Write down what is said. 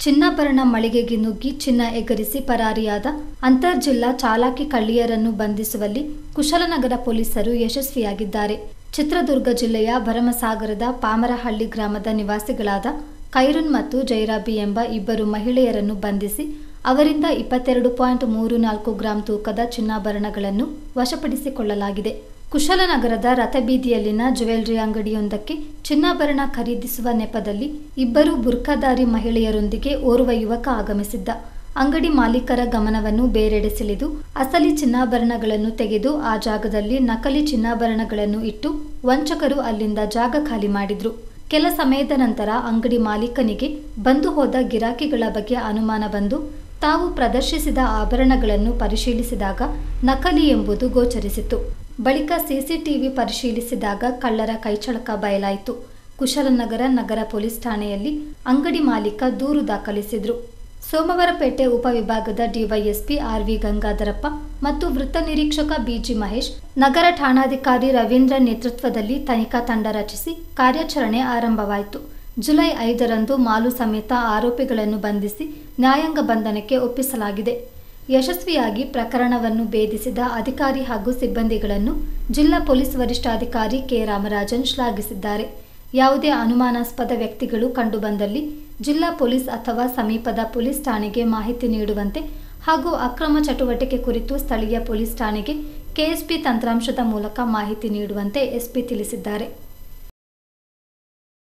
ಚಿನ್ನಾಭರಣ ಮಳಿಗೆಗೆ ನುಗ್ಗಿ ಚಿನ್ನ ಎಗರಿಸಿ ಪರಾರಿಯಾದ ಅಂತರ್ಜಿಲ್ಲಾ ಚಾಲಾಕಿ ಕಳ್ಳಿಯರನ್ನು ಬಂಧಿಸುವಲ್ಲಿ ಕುಶಲನಗರ ಪೊಲೀಸರು ಯಶಸ್ವಿಯಾಗಿದ್ದಾರೆ ಚಿತ್ರದುರ್ಗ ಜಿಲ್ಲೆಯ ಭರಮಸಾಗರದ ಪಾಮರಹಳ್ಳಿ ಗ್ರಾಮದ ನಿವಾಸಿಗಳಾದ ಖೈರುನ್ ಮತ್ತು ಜೈರಾಬಿ ಎಂಬ ಇಬ್ಬರು ಮಹಿಳೆಯರನ್ನು ಬಂಧಿಸಿ ಅವರಿಂದ ಇಪ್ಪತ್ತೆರಡು ಪಾಯಿಂಟ್ ಮೂರು ನಾಲ್ಕು ಗ್ರಾಂ ತೂಕದ ಚಿನ್ನಾಭರಣಗಳನ್ನು ವಶಪಡಿಸಿಕೊಳ್ಳಲಾಗಿದೆ ಕುಶಲನಗರದ ರಥಬೀದಿಯಲ್ಲಿನ ಜ್ಯುವೆಲ್ರಿ ಅಂಗಡಿಯೊಂದಕ್ಕೆ ಚಿನ್ನಾಭರಣ ಖರೀದಿಸುವ ನೆಪದಲ್ಲಿ ಇಬ್ಬರು ಬುರ್ಖಾದಾರಿ ಮಹಿಳೆಯರೊಂದಿಗೆ ಓರ್ವ ಯುವಕ ಆಗಮಿಸಿದ್ದ ಅಂಗಡಿ ಮಾಲೀಕರ ಗಮನವನ್ನು ಬೇರೆಡೆ ಸೆಳೆದು ಅಸಲಿ ಚಿನ್ನಾಭರಣಗಳನ್ನು ತೆಗೆದು ಆ ಜಾಗದಲ್ಲಿ ನಕಲಿ ಚಿನ್ನಾಭರಣಗಳನ್ನು ಇಟ್ಟು ವಂಚಕರು ಅಲ್ಲಿಂದ ಜಾಗ ಖಾಲಿ ಮಾಡಿದ್ರು ಕೆಲ ಸಮಯದ ನಂತರ ಅಂಗಡಿ ಮಾಲೀಕನಿಗೆ ಬಂದು ಹೋದ ಗಿರಾಕಿಗಳ ಬಗ್ಗೆ ಅನುಮಾನ ಬಂದು ತಾವು ಪ್ರದರ್ಶಿಸಿದ ಆಭರಣಗಳನ್ನು ಪರಿಶೀಲಿಸಿದಾಗ ನಕಲಿ ಎಂಬುದು ಗೋಚರಿಸಿತು ಬಳಿಕ ಸಿಸಿಟಿವಿ ಪರಿಶೀಲಿಸಿದಾಗ ಕಳ್ಳರ ಕೈಚಳಕ ಬಯಲಾಯಿತು ಕುಶಲನಗರ ನಗರ ಪೊಲೀಸ್ ಠಾಣೆಯಲ್ಲಿ ಅಂಗಡಿ ಮಾಲೀಕ ದೂರು ದಾಖಲಿಸಿದ್ರು ಸೋಮವಾರಪೇಟೆ ಉಪವಿಭಾಗದ ಡಿವೈಎಸ್ಪಿ ಆರ್ವಿ ಗಂಗಾಧರಪ್ಪ ಮತ್ತು ವೃತ್ತ ನಿರೀಕ್ಷಕ ಬಿಜಿ ಮಹೇಶ್ ನಗರ ಠಾಣಾಧಿಕಾರಿ ರವೀಂದ್ರ ನೇತೃತ್ವದಲ್ಲಿ ತನಿಖಾ ತಂಡ ರಚಿಸಿ ಕಾರ್ಯಾಚರಣೆ ಆರಂಭವಾಯಿತು ಜುಲೈ ಐದರಂದು ಮಾಲು ಸಮೇತ ಆರೋಪಿಗಳನ್ನು ಬಂಧಿಸಿ ನ್ಯಾಯಾಂಗ ಬಂಧನಕ್ಕೆ ಒಪ್ಪಿಸಲಾಗಿದೆ ಯಶಸ್ವಿಯಾಗಿ ಪ್ರಕರಣವನ್ನು ಭೇದಿಸಿದ ಅಧಿಕಾರಿ ಹಾಗೂ ಸಿಬ್ಬಂದಿಗಳನ್ನು ಜಿಲ್ಲಾ ಪೊಲೀಸ್ ವರಿಷ್ಠಾಧಿಕಾರಿ ಕೆ ರಾಮರಾಜನ್ ಶ್ಲಾಘಿಸಿದ್ದಾರೆ ಯಾವುದೇ ಅನುಮಾನಾಸ್ಪದ ವ್ಯಕ್ತಿಗಳು ಕಂಡುಬಂದಲ್ಲಿ ಜಿಲ್ಲಾ ಪೊಲೀಸ್ ಅಥವಾ ಸಮೀಪದ ಪೊಲೀಸ್ ಠಾಣೆಗೆ ಮಾಹಿತಿ ನೀಡುವಂತೆ ಹಾಗೂ ಅಕ್ರಮ ಚಟುವಟಿಕೆ ಕುರಿತು ಸ್ಥಳೀಯ ಪೊಲೀಸ್ ಠಾಣೆಗೆ ಕೆಎಸ್ಪಿ ತಂತ್ರಾಂಶದ ಮೂಲಕ ಮಾಹಿತಿ ನೀಡುವಂತೆ ಎಸ್ಪಿ ತಿಳಿಸಿದ್ದಾರೆ